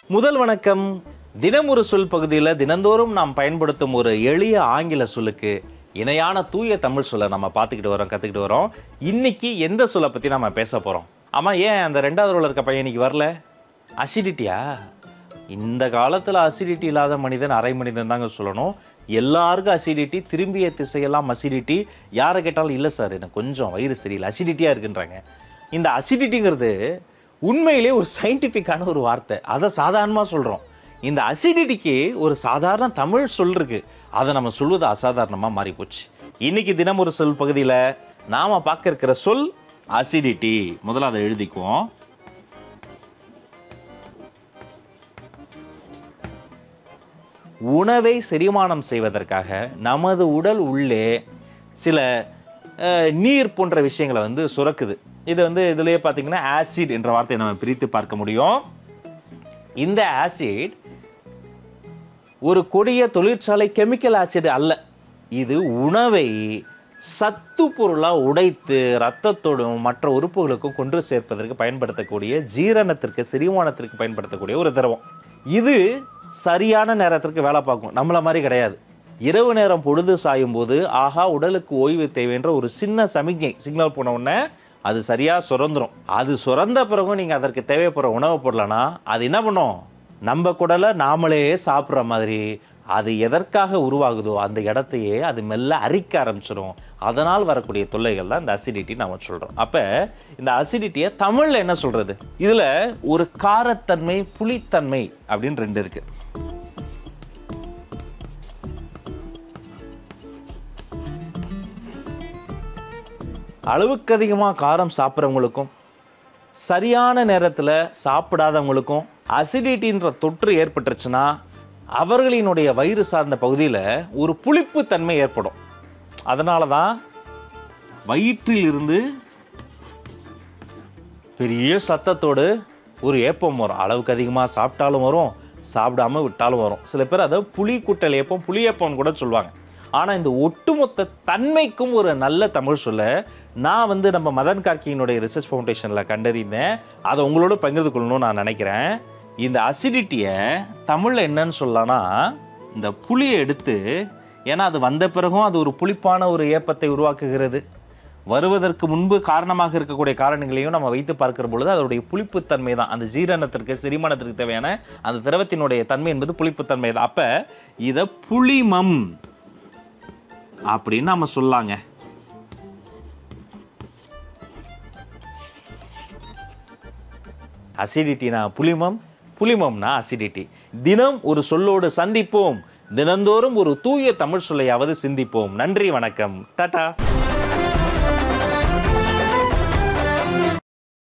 முதல் வணக்கம் தினம் ஒரு சொல் பகுதியில் தினந்தோறும் நாம் பயன்படுத்தும் ஒரு எளிய ஆங்கில சொல்லுக்கு இணையான தூய தமிழ் சொல்லை நம்ம பார்த்துக்கிட்டு வரோம் கற்றுக்கிட்டு வரோம் இன்னைக்கு எந்த சொல்லை பற்றி நம்ம பேச போகிறோம் ஆமாம் ஏன் அந்த ரெண்டாவது ரோல இருக்க பையன் இன்னைக்கு வரல அசிடிட்டியா இந்த காலத்தில் அசிடிட்டி இல்லாத மனிதன் அரை மனிதன் தாங்க சொல்லணும் எல்லாருக்கும் அசிடிட்டி திரும்பிய திசையெல்லாம் அசிடிட்டி யாரை கேட்டாலும் இல்லை சார் எனக்கு கொஞ்சம் வயிறு சரியில்லை அசிடிட்டியாக இருக்குன்றாங்க இந்த அசிடிட்டிங்கிறது உண்மையிலே ஒரு சயின்டிஃபிக்கான ஒரு வார்த்தை அதை சாதாரணமாக சொல்கிறோம் இந்த அசிடிட்டிக்கு ஒரு சாதாரண தமிழ் சொல் இருக்கு அதை நம்ம சொல்வது அசாதாரணமாக மாறி போச்சு இன்னைக்கு தினம் ஒரு சொல் பகுதியில் நாம் பார்க்க இருக்கிற சொல் அசிடிட்டி முதல்ல அதை எழுதிக்குவோம் உணவை செரிமானம் செய்வதற்காக நமது உடல் உள்ளே சில அஹ், நீர் போன்ற விஷயங்களை வந்து சுரக்குது இது வந்து இதுலயே பார்த்தீங்கன்னா ஆசிட் என்ற வார்த்தையை நம்ம பிரித்து பார்க்க முடியும் இந்த ஆசிட் ஒரு கொடிய தொழிற்சாலை கெமிக்கல் ஆசிட் அல்ல இது உணவை சத்து பொருளாக உடைத்து ரத்தத்தோடும் மற்ற உறுப்புகளுக்கும் கொண்டு சேர்ப்பதற்கு பயன்படுத்தக்கூடிய ஜீரணத்திற்கு செரிமானத்திற்கு பயன்படுத்தக்கூடிய ஒரு திரவம் இது சரியான நேரத்திற்கு வேலை பார்க்கும் நம்மள மாதிரி கிடையாது இரவு நேரம் பொழுது சாயும் போது ஆஹா உடலுக்கு ஓய்வு தேவைன்ற ஒரு சின்ன சமிக்ஞை சிக்னல் போன உடனே அது சரியாக சுரந்துரும் அது சுரந்த பிறகும் நீங்கள் அதற்கு தேவைப்படுற உணவு பொருளனா அது என்ன பண்ணும் நம்ம குடலை நாமளே சாப்பிட்ற மாதிரி அது எதற்காக உருவாகுதோ அந்த இடத்தையே அது மெல்ல அரிக்க ஆரம்பிச்சிடும் அதனால் வரக்கூடிய தொல்லைகள் தான் இந்த அசிடிட்டி நாம சொல்கிறோம் அப்போ இந்த அசிடிட்டியை தமிழில் என்ன சொல்கிறது இதில் ஒரு காரத்தன்மை புளித்தன்மை அப்படின்னு ரெண்டு இருக்குது அளவுக்கு அதிகமாக காரம் சாப்பிட்றவங்களுக்கும் சரியான நேரத்தில் சாப்பிடாதவங்களுக்கும் அசிடிட்டின்ற தொற்று ஏற்பட்டுருச்சுன்னா அவர்களினுடைய வயிறு சார்ந்த பகுதியில் ஒரு புளிப்பு தன்மை ஏற்படும் அதனால தான் வயிற்றில் இருந்து பெரிய சத்தத்தோடு ஒரு ஏப்பம் வரும் அளவுக்கு அதிகமாக சாப்பிட்டாலும் வரும் சாப்பிடாம விட்டாலும் வரும் சில பேர் அதை புளி குட்டல் ஏப்பம் புளி ஏப்பம் கூட சொல்லுவாங்க ஆனால் இந்த ஒட்டுமொத்த தன்மைக்கும் ஒரு நல்ல தமிழ் சொல்ல நான் வந்து நம்ம மதன் கார்கியினுடைய ரிசர்ச் ஃபவுண்டேஷனில் கண்டறிந்தேன் அதை உங்களோட பகிர்ந்து கொள்ளணும்னு நான் நினைக்கிறேன் இந்த அசிடிட்டியை தமிழில் என்னன்னு சொல்லலாம்னா இந்த புளியை எடுத்து ஏன்னா அது வந்த பிறகும் அது ஒரு புளிப்பான ஒரு ஏப்பத்தை உருவாக்குகிறது வருவதற்கு முன்பு காரணமாக இருக்கக்கூடிய காரணங்களையும் நம்ம வைத்து பார்க்கிற பொழுது அதனுடைய புளிப்புத்தன்மை தான் அந்த ஜீரணத்திற்கு செரிமானத்திற்கு தேவையான அந்த திரவத்தினுடைய தன்மை என்பது புளிப்புத்தன்மை தான் அப்போ இதை புளிமம் அப்படின்னு நம்ம சொல்லாங்க அசிடிட்டினா புளிமம் புளிமம்னா அசிடிட்டி தினம் ஒரு சொல்லோடு சந்திப்போம் தினந்தோறும் ஒரு தூய தமிழ் சொல்லையாவது சிந்திப்போம் நன்றி வணக்கம் டாடா